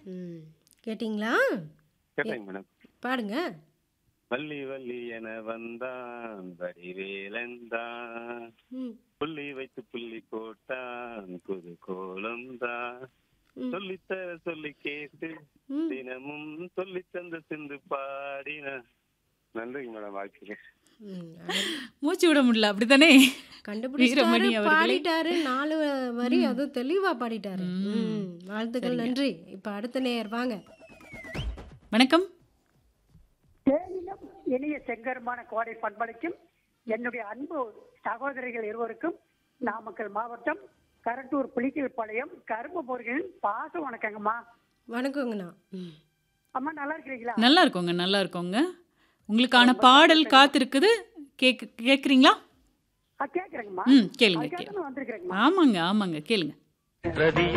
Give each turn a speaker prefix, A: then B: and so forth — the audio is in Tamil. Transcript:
A: ம் கேட்டிங்களா
B: கேட்டேங்க மேடம்
A: பாடுங்க
B: வள்ளி வள்ளி என வந்தான் வடிவேலந்தான்
A: ம்
B: புள்ளி வைத்து புள்ளி போட்டான் புது கோலம்தான்
A: ம்.
B: சொல்லித்தர சொல்லி கேட்டு
A: ம்
B: தினமும் சொல்லி தந்த சிந்து பாடின நன்றிங்க மேடம் வாழ்க்கைக்கு
A: ம், அழகு.
C: மூச்சு விட முடியல அப்படித்தானே
A: கண்டுபிடிச்சிட்டாரு
C: வீரமணி அவர்களே.
A: பாடிட்டாரு நாலு வரி அதுவும் தெளிவா பாடிட்டாரு
C: ம்.
A: ம் வாழ்த்துக்கள்
C: சரிங்க.
A: நன்றி இப்ப அடுத்த நேயர் வாங்க
C: வணக்கம்
D: தேனிலும் இனிய செங்கருமான கோடை பண்பளிக்கும் என்னுடைய அன்பு சகோதரிகள் இருவருக்கும் நாமக்கல் மாவட்டம் கரட்டூர் புலிக்கல் பாளையம் கரும்பு பொருட்களின் பாச வணக்கங்கம்மா
A: வணக்கங்கண்ணா ம்.
D: அம்மா நல்லா இருக்கிறீங்களா
C: நல்லா இருக்கோங்க நல்லா இருக்கோங்க உங்களுக்கான பாடல் காத்திருக்குது கேக்கு கேட்குறீங்களா
D: ஆ, கேக்குறேங்கம்மா
C: ம் கேளுங்க
D: அதுக்காக
C: கேளுங்க
D: நான் வந்திருக்கிறேங்கம்மா
C: ஆமாங்க ஆமாங்க கேளுங்க
E: ரதியும்